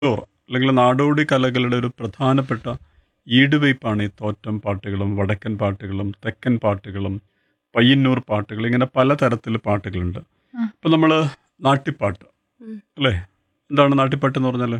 Folklore അല്ലെങ്കിൽ നാടോടി കലകളുടെ ഒരു പ്രധാനപ്പെട്ട ഈടുവയ്പ്പാണ് ഈ തോറ്റം പാട്ടുകളും വടക്കൻ പാട്ടുകളും തെക്കൻ പാട്ടുകളും പയ്യന്നൂർ പാട്ടുകൾ ഇങ്ങനെ പലതരത്തിൽ പാട്ടുകളുണ്ട് ആ. ഇപ്പം നമ്മൾ നാട്ടിപ്പാട്ട് ഉം. അല്ലേ എന്താണ് നാട്ടിപ്പാട്ട് എന്ന് പറഞ്ഞാൽ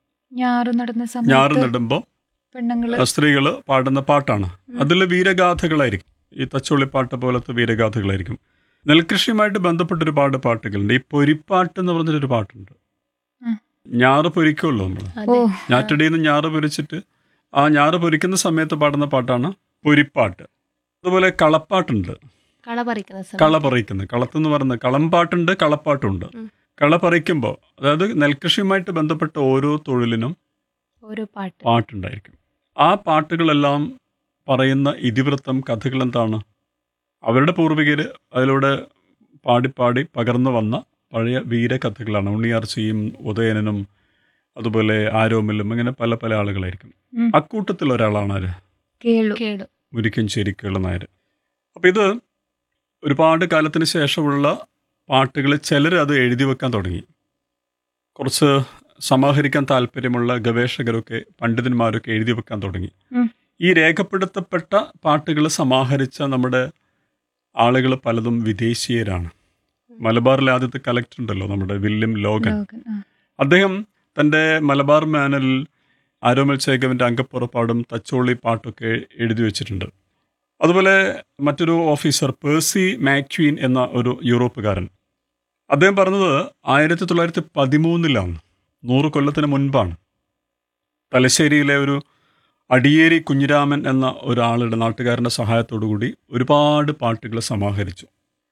ഞാറ് നടന്ന ഞാറ് സമയത്ത് നടുമ്പോൾ പെണ്ണുങ്ങള് സ്ത്രീകൾ പാടുന്ന പാട്ടാണ് അതിൽ വീരഗാഥകളായിരിക്കും ഈ തച്ചുള്ളിപ്പാട്ട് പോലത്തെ വീരഗാഥകളായിരിക്കും നെൽകൃഷിയുമായിട്ട് ബന്ധപ്പെട്ട ഒരുപാട് പാട്ടുകളുണ്ട് ഈ പൊരിപ്പാട്ട് എന്ന് പറഞ്ഞൊരു പാട്ടുണ്ട് ഉം. ഞാറ് പൊരിക്കുമല്ലോ നമ്മൾ ഓ അതെ ഞാറ്റടിയിൽ നിന്ന് ഞാറ് പൊരിച്ചിട്ട് ആ ഞാറ് പൊരിക്കുന്ന സമയത്ത് പാടുന്ന പാട്ടാണ് പൊരിപ്പാട്ട് അതുപോലെ കളപ്പാട്ടുണ്ട് കള പറിക്കുന്ന സമയം കള പറിക്കുന്നത് കളത്തെന്ന് പറയുന്നത് കളംപാട്ടുണ്ട് കളപ്പാട്ടുണ്ട് ഉം. കള പറിക്കുമ്പോൾ അതായത് നെൽകൃഷിയുമായിട്ട് ബന്ധപ്പെട്ട ഓരോ തൊഴിലിനും ഒരു പാട്ട് പാട്ടുണ്ടായിരിക്കും ആ പാട്ടുകളെല്ലാം പറയുന്ന ഇതിവൃത്തം കഥകൾ എന്താണ് അവരുടെ പൂർവികർ അതിലൂടെ പാടി പാടി പകർന്നു വന്ന പഴയ വീരകഥകളാണ് ഉണ്ണിയാർച്ചയും ഉദയനനും അതുപോലെ ആരോമിലും അങ്ങനെ പല പല ആളുകളായിരിക്കും ഉം. അക്കൂട്ടത്തിൽ ഒരാളാണ് ആര് കേളു കേളു മുരിക്കഞ്ചേരി കേളനായർ അപ്പം ഇത് ഒരുപാട് കാലത്തിന് ശേഷമുള്ള പാട്ടുകൾ ചിലർ അത് എഴുതി വെക്കാൻ തുടങ്ങി കുറച്ച് സമാഹരിക്കാൻ താല്പര്യമുള്ള ഗവേഷകരൊക്കെ പണ്ഡിതന്മാരൊക്കെ എഴുതി വെക്കാൻ തുടങ്ങി ഉം. ഈ രേഖപ്പെടുത്തപ്പെട്ട പാട്ടുകൾ സമാഹരിച്ച നമ്മുടെ ആളുകൾ പലതും വിദേശീയരാണ് മലബാറിലെ ആദ്യത്തെ കലക്ടർ ഉണ്ടല്ലോ നമ്മുടെ വില്യം ലോഗൻ ലോകൻ ആ. അദ്ദേഹം തൻ്റെ മലബാർ മാനലിൽ ആരോമൽ ചേകവിൻ്റെ അങ്കപ്പുറപ്പാടും തച്ചോളി പാട്ടൊക്കെ എഴുതി വെച്ചിട്ടുണ്ട് അതുപോലെ മറ്റൊരു ഓഫീസർ പേഴ്സി മാക്വീൻ എന്ന ഒരു യൂറോപ്പുകാരൻ അദ്ദേഹം പറഞ്ഞത് ആയിരത്തി തൊള്ളായിരത്തി പതിമൂന്നിലാണ് നൂറ് കൊല്ലത്തിന് മുൻപാണ് തലശ്ശേരിയിലെ ഒരു അടിയേരി കുഞ്ഞിരാമൻ എന്ന ഒരാളുടെ നാട്ടുകാരൻ്റെ സഹായത്തോടു കൂടി ഒരുപാട് പാട്ടുകൾ സമാഹരിച്ചു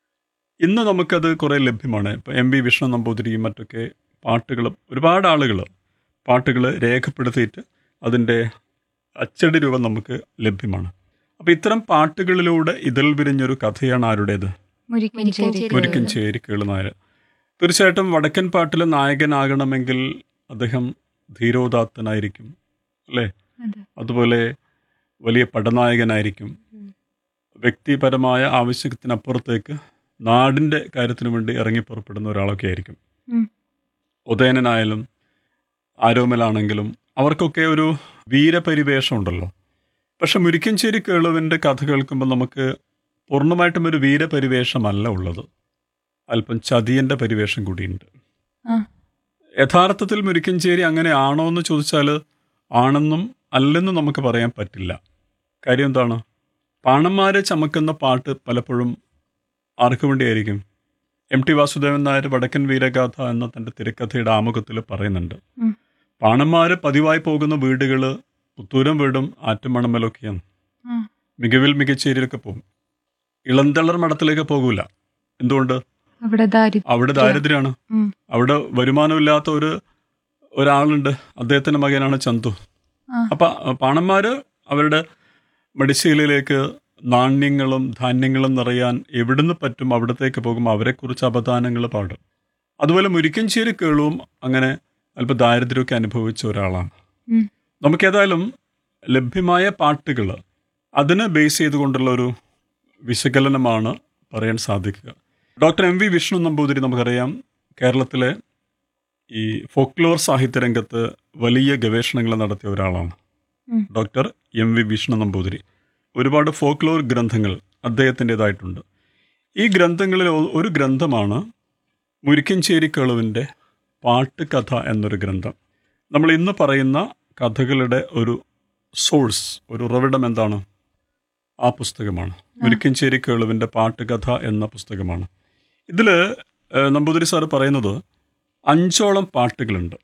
ഇന്ന് നമുക്കത് കുറേ ലഭ്യമാണ് ഇപ്പോൾ എം വി വിഷ്ണു നമ്പൂതിരിയും മറ്റൊക്കെ പാട്ടുകൾ ഒരുപാട് ആളുകൾ പാട്ടുകൾ രേഖപ്പെടുത്തിയിട്ട് അതിൻ്റെ അച്ചടി രൂപം നമുക്ക് ലഭ്യമാണ് അപ്പോൾ ഇത്തരം പാട്ടുകളിലൂടെ ഇതിൽ വിരിഞ്ഞൊരു കഥയാണ് ആരുടേത് മുരിക്കഞ്ചേരി മുരിക്കഞ്ചേരി മുരിക്കൻ ചേരി കേളുനായർ തീർച്ചയായിട്ടും വടക്കൻ പാട്ടിൽ നായകനാകണമെങ്കിൽ അദ്ദേഹം ധീരോദാത്തനായിരിക്കും അല്ലേ അതെ. അതുപോലെ വലിയ പടനായകനായിരിക്കും ഉം. വ്യക്തിപരമായ ആവശ്യത്തിനപ്പുറത്തേക്ക് നാടിൻ്റെ കാര്യത്തിനു വേണ്ടി ഇറങ്ങി പുറപ്പെടുന്ന ഒരാളൊക്കെ ആയിരിക്കും ഉം. ഉദയനനായാലും ആരോമലാണെങ്കിലും അവർക്കൊക്കെ ഒരു വീരപരിവേഷം ഉണ്ടല്ലോ പക്ഷെ മുരിക്കഞ്ചേരി കേളുവിൻ്റെ കഥ കേൾക്കുമ്പോൾ നമുക്ക് പൂർണ്ണമായിട്ടും ഒരു വീരപരിവേഷമല്ല ഉള്ളത് അല്പം ചതിയൻ്റെ പരിവേഷം കൂടിയുണ്ട് ആ. യഥാർത്ഥത്തിൽ മുരിക്കഞ്ചേരി അങ്ങനെ ആണോ എന്ന് ചോദിച്ചാൽ ആണെന്നും അല്ലെന്നും നമുക്ക് പറയാൻ പറ്റില്ല കാര്യം എന്താണ് പാണന്മാരെ ചമക്കുന്ന പാട്ട് പലപ്പോഴും ആർക്കു വേണ്ടിയായിരിക്കും എം ടി വാസുദേവൻ നായർ വടക്കൻ വീരഗാഥ എന്ന തൻ്റെ തിരക്കഥയുടെ ആമുഖത്തിൽ പറയുന്നുണ്ട് ഉം. പാണന്മാർ പതിവായി പോകുന്ന വീടുകൾ പുത്തൂരം വീടും ആറ്റുമണമലൊക്കെയാണ് ആ. മികവിൽ മികച്ചേരിയിലൊക്കെ പോകും ഇളന്തളർ മഠത്തിലേക്ക് പോകൂല എന്തുകൊണ്ട് അവിടെ ദാരി അവിടെ ദാരിദ്ര്യമാണ് ഉം. അവിടെ വരുമാനമില്ലാത്ത ഒരു ഒരാളുണ്ട് അദ്ദേഹത്തിൻ്റെ മകനാണ് ചന്തു ആ. അപ്പം പാണന്മാർ അവരുടെ മടിശീലയിലേക്ക് നാണ്യങ്ങളും ധാന്യങ്ങളും നിറയാൻ എവിടുന്ന് പറ്റും അവിടത്തേക്ക് പോകുമ്പോൾ അവരെക്കുറിച്ച് അപദാനങ്ങൾ പാടും അതുപോലെ മുരിക്കഞ്ചേരി കേളുവും അങ്ങനെ അല്പം ദാരിദ്ര്യമൊക്കെ അനുഭവിച്ച ഒരാളാണ് ഉം. നമുക്കേതായാലും ലഭ്യമായ പാട്ടുകൾ അതിനെ ബേസ് ചെയ്തുകൊണ്ടുള്ള ഒരു വിശകലനമാണ് പറയാൻ സാധിക്കുക doctor M V Vishnu Namboothiri നമുക്കറിയാം കേരളത്തിലെ ഈ ഫോക്ലോർ സാഹിത്യരംഗത്ത് വലിയ ഗവേഷണങ്ങൾ നടത്തിയ ഒരാളാണ് ഉം. Doctor M V Vishnu Namboothiri ഒരുപാട് ഫോക്ലോർ ഗ്രന്ഥങ്ങൾ അദ്ദേഹത്തിൻ്റെതായിട്ടുണ്ട് ഈ ഗ്രന്ഥങ്ങളിൽ ഒ- ഒരു ഗ്രന്ഥമാണ് മുരിക്കഞ്ചേരി കേളുവിൻ്റെ പാട്ടുകഥ എന്നൊരു ഗ്രന്ഥം നമ്മൾ ഇന്ന് പറയുന്ന കഥകളുടെ ഒരു സോഴ്സ് ഒരു ഉറവിടം എന്താണ് ആ പുസ്തകമാണ് മുരിക്കഞ്ചേരി കേളുവിൻ്റെ പാട്ടുകഥ എന്ന പുസ്തകമാണ് ഇതിൽ നമ്പൂതിരി സാറ് പറയുന്നത് അഞ്ചോളം പാട്ടുകളുണ്ട്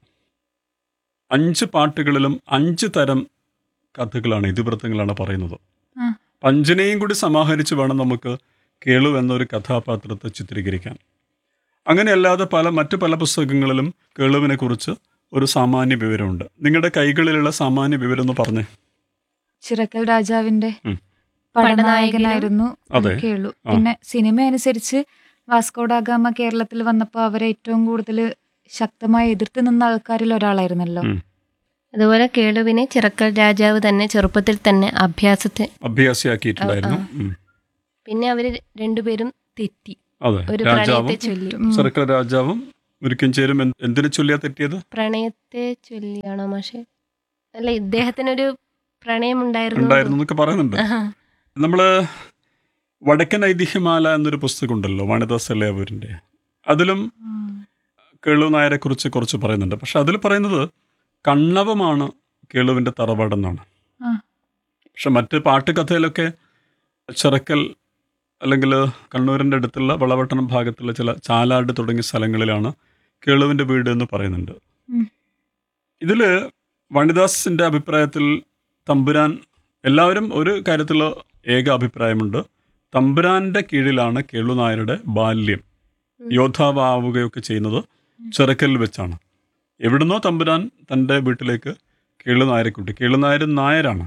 അഞ്ച് പാട്ടുകളിലും അഞ്ച് തരം കഥകളാണ് ഇതിവൃത്തങ്ങളാണ് പറയുന്നത് ആ. പഞ്ചനെയും കൂടി സമാഹരിച്ച് വേണം നമുക്ക് കേളു എന്നൊരു കഥാപാത്രത്തെ ചിത്രീകരിക്കാൻ അങ്ങനെയല്ലാതെ പല മറ്റു പല പുസ്തകങ്ങളിലും കേളുവിനെ കുറിച്ച് ഒരു സാമാന്യ വിവരമുണ്ട് നിങ്ങളുടെ കൈകളിലുള്ള സാമാന്യ വിവരം എന്ന് പറഞ്ഞേ ചിറക്കൽ രാജാവിന്റെ ഉം. പടനായകനായിരുന്നു അതെ. കേളു ആ. പിന്നെ സിനിമ അനുസരിച്ച് വാസ്കോഡാഗാമ കേരളത്തിൽ വന്നപ്പോൾ അവരെ ഏറ്റവും കൂടുതൽ ശക്തമായി എതിർത്ത് നിന്ന ആൾക്കാരിൽ ഒരാളായിരുന്നല്ലോ ഉം. അതുപോലെ കേളുവിനെ ചിറക്കൽ രാജാവ് തന്നെ ചെറുപ്പത്തിൽ തന്നെ അഭ്യാസത്തെ അഭ്യാസിയാക്കിയിട്ടുണ്ടായിരുന്നു ഉം. പിന്നെ അവര് രണ്ടുപേരും തെറ്റി അതെ ഒരു രാജാവും പ്രണയത്തെ ചൊല്ലി ഉം. സർക്കിൾ രാജാവും മുരിക്കഞ്ചേരും എന്ത് എന്തിനെ ചൊല്ലിയാ തെറ്റിയത് പ്രണയത്തെ ചൊല്ലിയാണോ മാഷെ അല്ല ഇദ്ദേഹത്തിനൊരു പ്രണയം ഉണ്ടായിരുന്നു ഉണ്ടായിരുന്നു എന്നൊക്കെ പറയുന്നുണ്ട് ആഹാ. നമ്മള് വടക്കൻ ഐതിഹ്യമാല എന്നൊരു പുസ്തകം ഉണ്ടല്ലോ വാണിദാസ് എല്ലയാവൂരിൻ്റെ അതിലും കേളു നായരെ കുറിച്ച് കുറച്ച് പറയുന്നുണ്ട് പക്ഷെ അതിൽ പറയുന്നത് കണ്ണവമാണ് കേളുവിൻ്റെ തറവാടെന്നാണ് ആ. പക്ഷെ മറ്റ് പാട്ടുകഥയിലൊക്കെ ചിറക്കൽ അല്ലെങ്കിൽ കണ്ണൂരിൻ്റെ അടുത്തുള്ള വളവട്ടണം ഭാഗത്തുള്ള ചില ചാലാട് തുടങ്ങിയ സ്ഥലങ്ങളിലാണ് കേളുവിൻ്റെ വീട് എന്ന് പറയുന്നുണ്ട് ഉം. ഇതിൽ വാണിദാസിൻ്റെ അഭിപ്രായത്തിൽ തമ്പുരാൻ എല്ലാവരും ഒരു കാര്യത്തിൽ ഏക അഭിപ്രായമുണ്ട് തമ്പുരാന്റെ കീഴിലാണ് കേളു നായരുടെ ബാല്യം യോദ്ധാവാവുകയൊക്കെ ചെയ്യുന്നത് ചിറക്കലിൽ വെച്ചാണ് എവിടുന്നോ തമ്പുരാൻ തൻ്റെ വീട്ടിലേക്ക് കേളു നായരെ കൂട്ടി കേളു നായർ നായരാണ്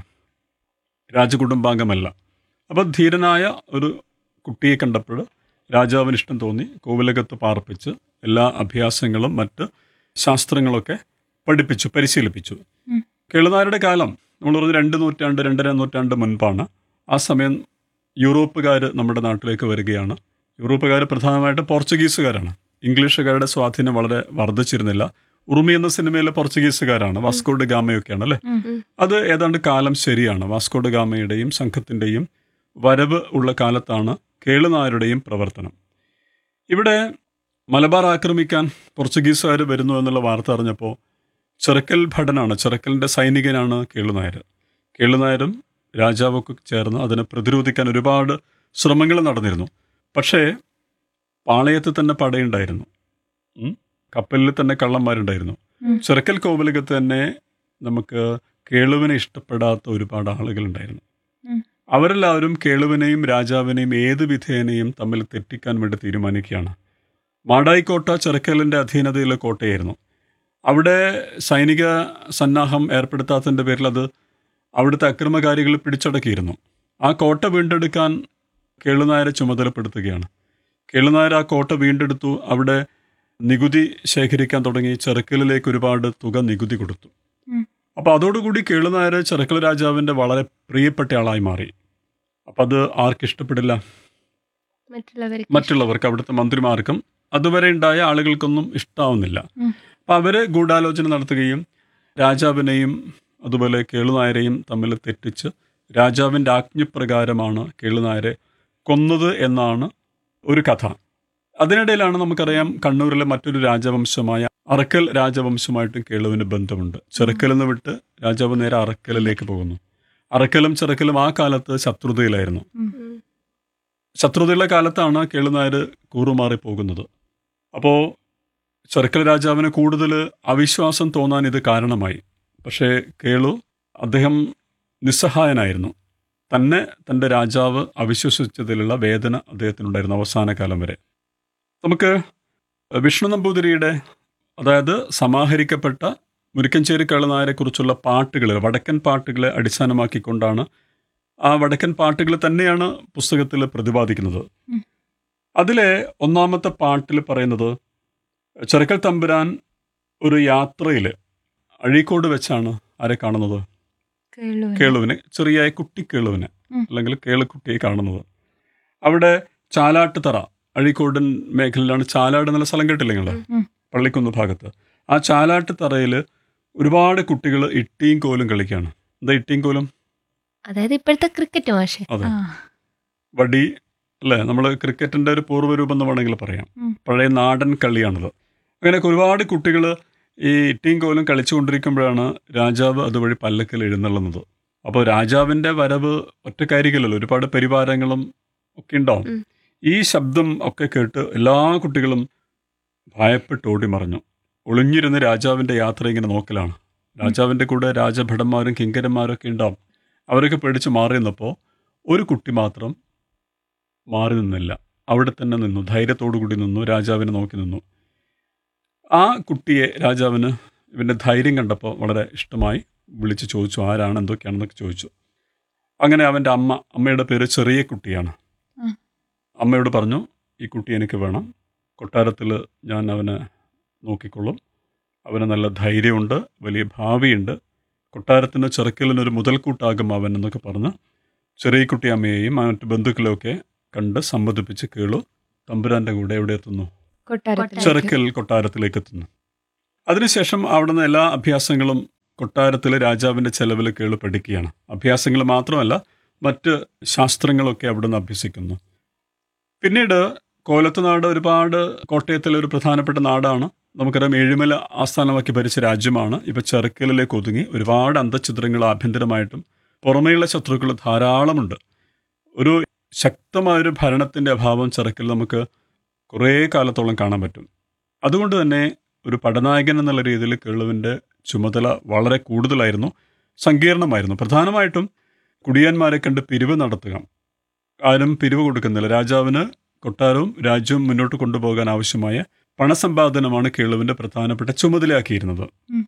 രാജകുടുംബാംഗമല്ല അപ്പോൾ ധീരനായ ഒരു കുട്ടിയെ കണ്ടപ്പോൾ രാജാവിന് ഇഷ്ടം തോന്നി കോവിലകത്ത് പാർപ്പിച്ച് എല്ലാ അഭ്യാസങ്ങളും മറ്റ് ശാസ്ത്രങ്ങളൊക്കെ പഠിപ്പിച്ചു പരിശീലിപ്പിച്ചു ഉം. കേളുനായരുടെ കാലം നമ്മൾ പറഞ്ഞ രണ്ട് നൂറ്റാണ്ട് രണ്ടര നൂറ്റാണ്ട് മുൻപാണ് ആ സമയം യൂറോപ്പുകാർ നമ്മുടെ നാട്ടിലേക്ക് വരികയാണ് യൂറോപ്പുകാർ പ്രധാനമായിട്ട് പോർച്ചുഗീസുകാരാണ് ഇംഗ്ലീഷുകാരുടെ സ്വാധീനം വളരെ വർദ്ധിച്ചിരുന്നില്ല ഉറുമി എന്ന സിനിമയിലെ പോർച്ചുഗീസുകാരാണ് വാസ്കോഡ് ഗാമയൊക്കെയാണ് അല്ലേ ഉം. ഉം. അത് ഏതാണ്ട് കാലം ശരിയാണ് വാസ്കോഡ് ഗാമയുടെയും സംഘത്തിൻ്റെയും വരവ് ഉള്ള കാലത്താണ് കേളുനായരുടെയും പ്രവർത്തനം ഇവിടെ മലബാർ ആക്രമിക്കാൻ പോർച്ചുഗീസുകാർ വരുന്നു എന്നുള്ള വാർത്ത അറിഞ്ഞപ്പോൾ ചിറക്കൽ ഭടനാണ് ചിറക്കലിൻ്റെ സൈനികനാണ് കേളുനായർ കേളുനായരും രാജാവൊക്കെ ചേർന്ന് അതിനെ പ്രതിരോധിക്കാൻ ഒരുപാട് ശ്രമങ്ങൾ നടന്നിരുന്നു പക്ഷേ പാളയത്ത് തന്നെ പടയുണ്ടായിരുന്നു ഉം. കപ്പലിൽ തന്നെ കള്ളന്മാരുണ്ടായിരുന്നു ഉം. ചിറക്കൽ കോവിലകത്ത് തന്നെ നമുക്ക് കേളുവിനെ ഇഷ്ടപ്പെടാത്ത ഒരുപാട് ആളുകളുണ്ടായിരുന്നു ഉം. അവരെല്ലാവരും കേളുവിനെയും രാജാവിനെയും ഏത് വിധേനയും തമ്മിൽ തെറ്റിക്കാൻ വേണ്ടി തീരുമാനിക്കുകയാണ് മാടായിക്കോട്ട ചിറക്കലിൻ്റെ അധീനതയിലെ കോട്ടയായിരുന്നു അവിടെ സൈനിക സന്നാഹം ഏർപ്പെടുത്താത്തതിൻ്റെ പേരിൽ അത് അവിടുത്തെ അക്രമകാരികൾ പിടിച്ചടക്കിയിരുന്നു ആ കോട്ട വീണ്ടെടുക്കാൻ കേളുനായരെ ചുമതലപ്പെടുത്തുകയാണ് കേളുനായർ ആ കോട്ട വീണ്ടെടുത്തു അവിടെ നികുതി ശേഖരിക്കാൻ തുടങ്ങി ചെറുക്കലിലേക്ക് ഒരുപാട് തുക നികുതി കൊടുത്തു ഉം. അപ്പോൾ അതോടുകൂടി കേളുനായർ ചെറുക്കൽ രാജാവിൻ്റെ വളരെ പ്രിയപ്പെട്ട ആളായി മാറി അപ്പം അത് ആർക്കിഷ്ടപ്പെടില്ല മറ്റുള്ളവർക്ക് മറ്റുള്ളവർക്ക് അവിടുത്തെ മന്ത്രിമാർക്കും അതുവരെ ഉണ്ടായ ആളുകൾക്കൊന്നും ഇഷ്ടാവുന്നില്ല ഉം. അപ്പം അവർ ഗൂഢാലോചന നടത്തുകയും രാജാവിനെയും അതുപോലെ കേളുനായരെയും തമ്മിൽ തെറ്റിച്ച് രാജാവിൻ്റെ ആജ്ഞപ്രകാരമാണ് കേളുനായരെ കൊന്നത് എന്നാണ് ഒരു കഥ അതിനിടയിലാണ് നമുക്കറിയാം കണ്ണൂരിലെ മറ്റൊരു രാജവംശമായ അറക്കൽ രാജവംശമായിട്ടും കേളുവിന് ബന്ധമുണ്ട് ചെറുക്കൽ നിന്ന് വിട്ട് രാജാവ് നേരെ അറക്കലിലേക്ക് പോകുന്നു അറക്കലും ചെറുക്കലും ആ കാലത്ത് ശത്രുതയിലായിരുന്നു ഉം. ശത്രുതയുള്ള കാലത്താണ് കേളുനായർ കൂറുമാറി പോകുന്നത് അപ്പോൾ ചെറുക്കൽ രാജാവിന് കൂടുതൽ അവിശ്വാസം തോന്നാൻ ഇത് കാരണമായി പക്ഷേ കേളു അദ്ദേഹം നിസ്സഹായനായിരുന്നു തന്നെ തൻ്റെ രാജാവ് അവിശ്വസിച്ചതിലുള്ള വേദന അദ്ദേഹത്തിനുണ്ടായിരുന്നു അവസാന കാലം വരെ നമുക്ക് വിഷ്ണു നമ്പൂതിരിയുടെ അതായത് സമാഹരിക്കപ്പെട്ട മുരിക്കഞ്ചേരി കേളനായരെക്കുറിച്ചുള്ള പാട്ടുകൾ വടക്കൻ പാട്ടുകളെ അടിസ്ഥാനമാക്കിക്കൊണ്ടാണ് ആ വടക്കൻ പാട്ടുകൾ തന്നെയാണ് പുസ്തകത്തിൽ പ്രതിപാദിക്കുന്നത് ഉം. അതിലെ ഒന്നാമത്തെ പാട്ടിൽ പറയുന്നത് ചെറുക്കൽ തമ്പുരാൻ ഒരു യാത്രയിൽ അഴീക്കോട് വെച്ചാണ് ആരെ കാണുന്നത് കേളുവിന്. കേളുവിനെ ചെറിയ കുട്ടിക്കേളുവിനെ ഉം. അല്ലെങ്കിൽ കേളുക്കുട്ടിയെ കാണുന്നത് അവിടെ ചാലാട്ടുതറ അഴീക്കോടൻ മേഖലയിലാണ് ചാലാട് എന്നുള്ള സ്ഥലം കേട്ടില്ല നിങ്ങൾ ഉം. പള്ളിക്കുന്ന് ഭാഗത്ത് ആ ചാലാട്ടുതറയിൽ ഒരുപാട് കുട്ടികൾ ഇട്ടിയും കോലും കളിക്കുകയാണ് എന്താ ഇട്ടിയും കോലും അതായത് ഇപ്പോഴത്തെ ക്രിക്കറ്റ് മാഷെ അതെ ആ. വടി അല്ലേ നമ്മൾ ക്രിക്കറ്റിൻ്റെ ഒരു പൂർവ്വരൂപം എന്ന് വേണമെങ്കിൽ പറയാം ഉം. പഴയ നാടൻ കളിയാണത് അങ്ങനെയൊക്കെ ഒരുപാട് കുട്ടികൾ ഈ ഇട്ടിയും കോലും കളിച്ചുകൊണ്ടിരിക്കുമ്പോഴാണ് രാജാവ് അതുവഴി പല്ലക്കിൽ എഴുന്നള്ളുന്നത് അപ്പോൾ രാജാവിൻ്റെ വരവ് ഒറ്റക്കാരിക്കലല്ലോ ഒരുപാട് പരിവാരങ്ങളും ഒക്കെ ഉണ്ടാവും ഉം. ഈ ശബ്ദം ഒക്കെ കേട്ട് എല്ലാ കുട്ടികളും ഭയപ്പെട്ട് ഓടി മറിഞ്ഞു ഒളിഞ്ഞിരുന്ന് രാജാവിൻ്റെ യാത്ര ഇങ്ങനെ നോക്കലാണ് രാജാവിൻ്റെ കൂടെ രാജഭടന്മാരും കിങ്കരന്മാരും ഒക്കെ ഉണ്ടാവും അവരൊക്കെ പേടിച്ച് മാറി നിന്നപ്പോൾ ഒരു കുട്ടി മാത്രം മാറി നിന്നില്ല അവിടെ തന്നെ നിന്നു ധൈര്യത്തോടു കൂടി നിന്നു രാജാവിനെ നോക്കി നിന്നു ആ കുട്ടിയെ രാജാവിന് ഇവൻ്റെ ധൈര്യം കണ്ടപ്പോൾ വളരെ ഇഷ്ടമായി വിളിച്ച് ചോദിച്ചു ആരാണ് എന്തൊക്കെയാണെന്നൊക്കെ ചോദിച്ചു അങ്ങനെ അവൻ്റെ അമ്മ അമ്മയുടെ പേര് ചെറിയ കുട്ടിയാണ് ഉം. അമ്മയോട് പറഞ്ഞു ഈ കുട്ടി എനിക്ക് വേണം കൊട്ടാരത്തിൽ ഞാൻ അവനെ നോക്കിക്കൊള്ളും അവന് നല്ല ധൈര്യമുണ്ട് വലിയ ഭാവിയുണ്ട് കൊട്ടാരത്തിന് ചെറുക്കലിനൊരു മുതൽക്കൂട്ടാകും അവൻ എന്നൊക്കെ പറഞ്ഞ് ചെറിയ കുട്ടി അമ്മയെയും മറ്റു ബന്ധുക്കളെയൊക്കെ കണ്ട് സമ്മതിപ്പിച്ച് കേളു തമ്പുരാൻ്റെ കൂടെ എവിടെ എത്തുന്നു കൊട്ടാരത്തിൽ ചെറുക്കൽ കൊട്ടാരത്തിലേക്ക് എത്തുന്നു അതിനുശേഷം അവിടുന്ന് എല്ലാ അഭ്യാസങ്ങളും കൊട്ടാരത്തിലെ രാജാവിൻ്റെ ചെലവിൽ കേളു പഠിക്കുകയാണ് അഭ്യാസങ്ങൾ മാത്രമല്ല മറ്റ് ശാസ്ത്രങ്ങളൊക്കെ അവിടുന്ന് അഭ്യസിക്കുന്നു പിന്നീട് കോലത്തുനാട് ഒരുപാട് കോട്ടയത്തിലെ ഒരു പ്രധാനപ്പെട്ട നാടാണ് നമുക്കറിയാം ഏഴുമല ആസ്ഥാനമാക്കി ഭരിച്ച രാജ്യമാണ് ഇപ്പം ചെറുക്കലിലേക്ക് ഒതുങ്ങി ഒരുപാട് അന്തഛിദ്രങ്ങൾ ആഭ്യന്തരമായിട്ടും പുറമേയുള്ള ശത്രുക്കൾ ധാരാളമുണ്ട് ഒരു ശക്തമായൊരു ഭരണത്തിൻ്റെ അഭാവം ചെറുക്കൽ നമുക്ക് കുറേ കാലത്തോളം കാണാൻ പറ്റും അതുകൊണ്ട് തന്നെ ഒരു പടനായകൻ എന്നുള്ള രീതിയിൽ കേളുവിൻ്റെ ചുമതല വളരെ കൂടുതലായിരുന്നു സങ്കീർണമായിരുന്നു പ്രധാനമായിട്ടും കുടിയാന്മാരെ കണ്ട് പിരിവ് നടത്തുക ആരും പിരിവ് കൊടുക്കുന്നില്ല രാജാവിന് കൊട്ടാരവും രാജ്യവും മുന്നോട്ട് കൊണ്ടുപോകാൻ ആവശ്യമായ പണസമ്പാദനമാണ് കേളുവിൻ്റെ പ്രധാനപ്പെട്ട ചുമതലയാക്കിയിരുന്നത് ഉം.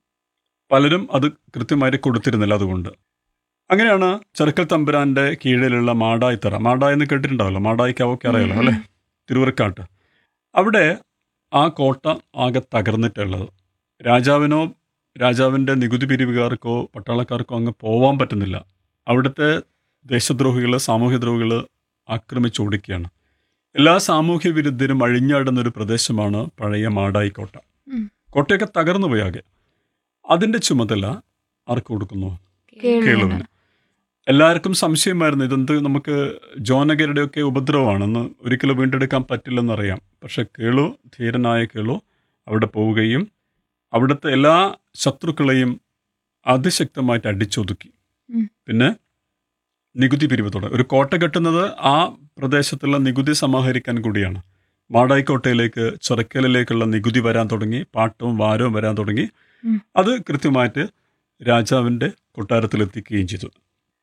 പലരും അത് കൃത്യമായിട്ട് കൊടുത്തിരുന്നില്ല അതുകൊണ്ട് അങ്ങനെയാണ് ചെറുക്കൽ തമ്പുരാന്റെ കീഴിലുള്ള മാടായിത്തറ മാടായി എന്ന് കേട്ടിട്ടുണ്ടാവല്ലോ മാടായിക്കാവൊക്കെ അറിയാലോ അല്ലേ തിരുവറക്കാട്ട് അവിടെ ആ കോട്ട ആകെ തകർന്നിട്ടുള്ളത് രാജാവിനോ രാജാവിൻ്റെ നികുതി പിരിവുകാർക്കോ പട്ടാളക്കാർക്കോ അങ്ങ് പോവാൻ പറ്റുന്നില്ല അവിടുത്തെ ദേശദ്രോഹികൾ സാമൂഹ്യദ്രോഹികൾ ആക്രമിച്ചോടിക്കുകയാണ് എല്ലാ സാമൂഹ്യ വിരുദ്ധരും അഴിഞ്ഞാടുന്ന ഒരു പ്രദേശമാണ് പഴയ മാടായി കോട്ട ഉം. കോട്ടയൊക്കെ തകർന്നു പോയാകെ അതിൻ്റെ ചുമതല ആർക്ക് കൊടുക്കുന്നു കേളുവിന് കേളുവിന് എല്ലാവർക്കും സംശയമായിരുന്നു ഇതെന്ത് നമുക്ക് ജോനകരുടെയൊക്കെ ഉപദ്രവമാണെന്ന് ഒരിക്കലും വീണ്ടെടുക്കാൻ പറ്റില്ലെന്നറിയാം പക്ഷെ കേളു ധീരനായ കേളു അവിടെ പോവുകയും അവിടുത്തെ എല്ലാ ശത്രുക്കളെയും അതിശക്തമായിട്ട് അടിച്ചൊതുക്കി ഉം. പിന്നെ നികുതി പിരിവ് തുടങ്ങി ഒരു കോട്ട കെട്ടുന്നത് ആ പ്രദേശത്തുള്ള നികുതി സമാഹരിക്കാൻ കൂടിയാണ് മാടായിക്കോട്ടയിലേക്ക് ചൊറക്കലിലേക്കുള്ള നികുതി വരാൻ തുടങ്ങി പാട്ടവും വാരവും വരാൻ തുടങ്ങി ഉം. അത് കൃത്യമായിട്ട് രാജാവിൻ്റെ കൊട്ടാരത്തിലെത്തിക്കുകയും ചെയ്തു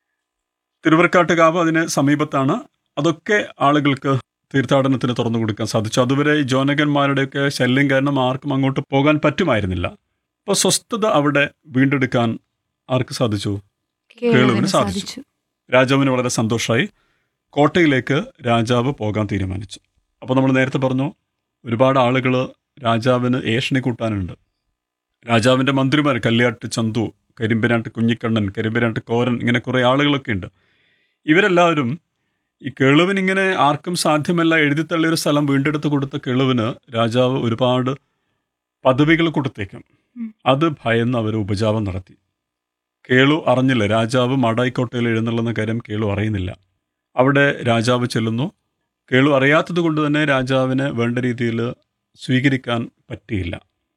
തിരുവർക്കാട്ടുകാവ് അതിന് സമീപത്താണ് അതൊക്കെ ആളുകൾക്ക് തീർത്ഥാടനത്തിന് തുറന്നു കൊടുക്കാൻ സാധിച്ചു അതുവരെ ഈ ജോനകന്മാരുടെയൊക്കെ ശല്യം കാരണം ആർക്കും അങ്ങോട്ട് പോകാൻ പറ്റുമായിരുന്നില്ല അപ്പോൾ സ്വസ്ഥത അവിടെ വീണ്ടെടുക്കാൻ ആർക്ക് സാധിച്ചു കേളുവിന് കേളുവിന് സാധിച്ചു. സാധിച്ചു രാജാവിന് വളരെ സന്തോഷമായി കോട്ടയിലേക്ക് രാജാവ് പോകാൻ തീരുമാനിച്ചു അപ്പോൾ നമ്മൾ നേരത്തെ പറഞ്ഞു ഒരുപാട് ആളുകൾ രാജാവിന് ഏഷണി കൂട്ടാനുണ്ട് രാജാവിൻ്റെ മന്ത്രിമാർ കല്യാട്ട് ചന്തു കരിമ്പനാട്ട് കുഞ്ഞിക്കണ്ണൻ കരിമ്പനാട്ട് കോരൻ ഇങ്ങനെ കുറേ ആളുകളൊക്കെ ഉണ്ട് ഇവരെല്ലാവരും ഈ കേളുവിന് ഇങ്ങനെ ആർക്കും സാധ്യമല്ല എഴുതിത്തള്ളിയ ഒരു സ്ഥലം വീണ്ടെടുത്ത് കൊടുത്ത കേളുവിന് രാജാവ് ഒരുപാട് പദവികൾ കൊടുത്തേക്കും ഉം. അത് ഭയന്ന് അവർ ഉപജാപം നടത്തി കേളു അറിഞ്ഞില്ല രാജാവ് മാടായിക്കോട്ടയിൽ എഴുന്നള്ളുന്ന കാര്യം കേളു അറിയുന്നില്ല അവിടെ രാജാവ് ചെല്ലുന്നു കേളു അറിയാത്തത് കൊണ്ട് തന്നെ രാജാവിനെ വേണ്ട രീതിയിൽ സ്വീകരിക്കാൻ പറ്റിയില്ല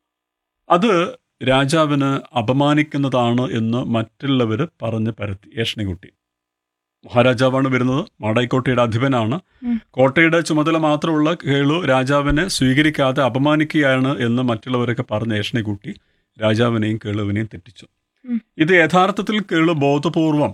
അത് രാജാവിന് അപമാനിക്കുന്നതാണ് എന്ന് മറ്റുള്ളവർ പറഞ്ഞ് പരത്തി ഏഷണിക്കുട്ടി മഹാരാജാവാണ് വരുന്നത് മാടായിക്കോട്ടയുടെ അധിപനാണ് ഉം. കോട്ടയുടെ ചുമതല മാത്രമുള്ള കേളു രാജാവിനെ സ്വീകരിക്കാതെ അപമാനിക്കുകയാണ് എന്ന് മറ്റുള്ളവരൊക്കെ പറഞ്ഞ് ഏഷണിക്കുട്ടി രാജാവിനെയും കേളുവിനെയും തെറ്റിച്ചു ഉം. ഇത് യഥാർത്ഥത്തിൽ കേളു ബോധപൂർവം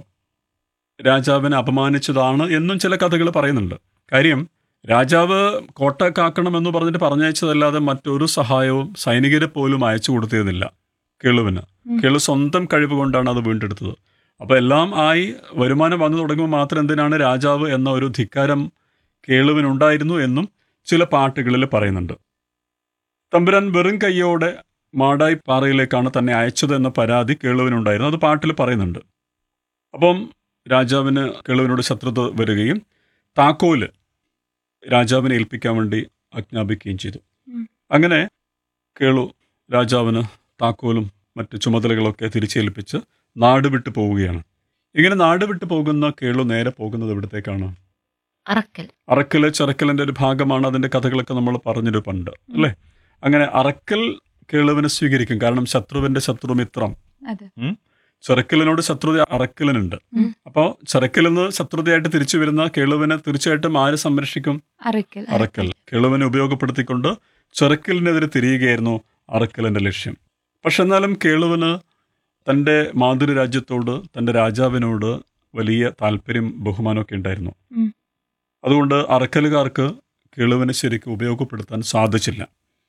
രാജാവിനെ അപമാനിച്ചതാണ് എന്നും ചില കഥകൾ പറയുന്നുണ്ട് കാര്യം രാജാവ് കോട്ട കാക്കണമെന്ന് പറഞ്ഞിട്ട് പറഞ്ഞയച്ചതല്ലാതെ മറ്റൊരു സഹായവും സൈനികരെ പോലും അയച്ചു കൊടുത്തിരുന്നില്ല കേളുവിന് ഉം. കേളു സ്വന്തം കഴിവ് കൊണ്ടാണ് അത് വീണ്ടെടുത്തത് അപ്പോൾ എല്ലാം ആയി വരുമാനം വന്നു തുടങ്ങുമ്പോൾ മാത്രം എന്തിനാണ് രാജാവ് എന്ന ഒരു ധിക്കാരം കേളുവിനുണ്ടായിരുന്നു എന്നും ചില പാട്ടുകളിൽ പറയുന്നുണ്ട് തമ്പുരാൻ വെറും കയ്യോടെ മാടായി പാറയിലേക്കാണ് തന്നെ അയച്ചത് എന്ന പരാതി കേളുവിനുണ്ടായിരുന്നു അത് പാട്ടിൽ പറയുന്നുണ്ട് അപ്പം രാജാവിന് കേളുവിനോട് ശത്രുത വരികയും താക്കോല് രാജാവിനെ ഏൽപ്പിക്കാൻ വേണ്ടി ആജ്ഞാപിക്കുകയും ചെയ്തു ഉം. അങ്ങനെ കേളു രാജാവിന് താക്കോലും മറ്റ് ചുമതലകളൊക്കെ തിരിച്ചേൽപ്പിച്ച് നാട് വിട്ടു പോവുകയാണ് ഇങ്ങനെ നാട് വിട്ടു പോകുന്ന കേളു നേരെ പോകുന്നത് എവിടത്തേക്കാണ് അറക്കൽ അറക്കല് ചെറക്കലിന്റെ ഒരു ഭാഗമാണ് അതിന്റെ കഥകളൊക്കെ നമ്മൾ പറഞ്ഞൊരു പണ്ട് അല്ലേ അങ്ങനെ അറക്കൽ കേളുവിനെ സ്വീകരിക്കും കാരണം ശത്രുവിന്റെ ശത്രുമിത്രം അതെ ചെറുക്കലിനോട് ശത്രുത അറക്കലിനുണ്ട് ഉം. അപ്പോൾ ചെറുക്കലിൽ നിന്ന് ശത്രുതയായിട്ട് തിരിച്ചു വരുന്ന കേളുവിനെ തീർച്ചയായിട്ടും ആര് സംരക്ഷിക്കും അറയ്ക്കൽ അറക്കൽ കിളവിനെ ഉപയോഗപ്പെടുത്തിക്കൊണ്ട് ചെറുക്കലിനെതിരെ തിരിയുകയായിരുന്നു അറക്കലിന്റെ ലക്ഷ്യം പക്ഷെ എന്നാലും കേളുവിന് തൻ്റെ മാതൃരാജ്യത്തോട് തൻ്റെ രാജാവിനോട് വലിയ താല്പര്യം ബഹുമാനമൊക്കെ ഉണ്ടായിരുന്നു ഉം. അതുകൊണ്ട് അറക്കലുകാർക്ക് കിളുവിനെ ശരിക്കും ഉപയോഗപ്പെടുത്താൻ സാധിച്ചില്ല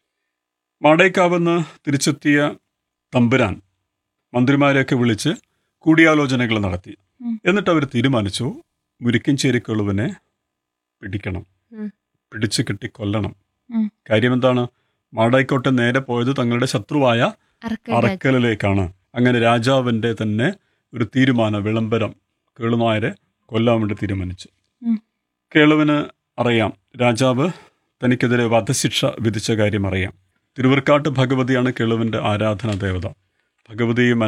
മാടേക്കാവെന്ന് തിരിച്ചെത്തിയ തമ്പുരാൻ മന്ത്രിമാരെയൊക്കെ വിളിച്ച് കൂടിയാലോചനകൾ നടത്തി ഉം. എന്നിട്ട് അവർ തീരുമാനിച്ചു മുരിക്കഞ്ചേരി കിളുവിനെ പിടിക്കണം ഉം. പിടിച്ചു കെട്ടി കൊല്ലണം ഉം. കാര്യം എന്താണ് മാടായിക്കോട്ടെ നേരെ പോയത് തങ്ങളുടെ ശത്രുവായ അറക്കൽ രാജ- അറക്കലിലേക്കാണ് അങ്ങനെ രാജാവിൻ്റെ തന്നെ ഒരു തീരുമാന വിളംബരം കേളുനായരെ കൊല്ലാൻ വേണ്ടി തീരുമാനിച്ചു ഉം. കേളുവിന് അറിയാം രാജാവ് തനിക്കെതിരെ വധശിക്ഷ വിധിച്ച കാര്യം അറിയാം തിരുവർക്കാട്ട് ഭഗവതിയാണ് കേളുവിൻ്റെ ആരാധനാ ദേവത ഭഗവതിയും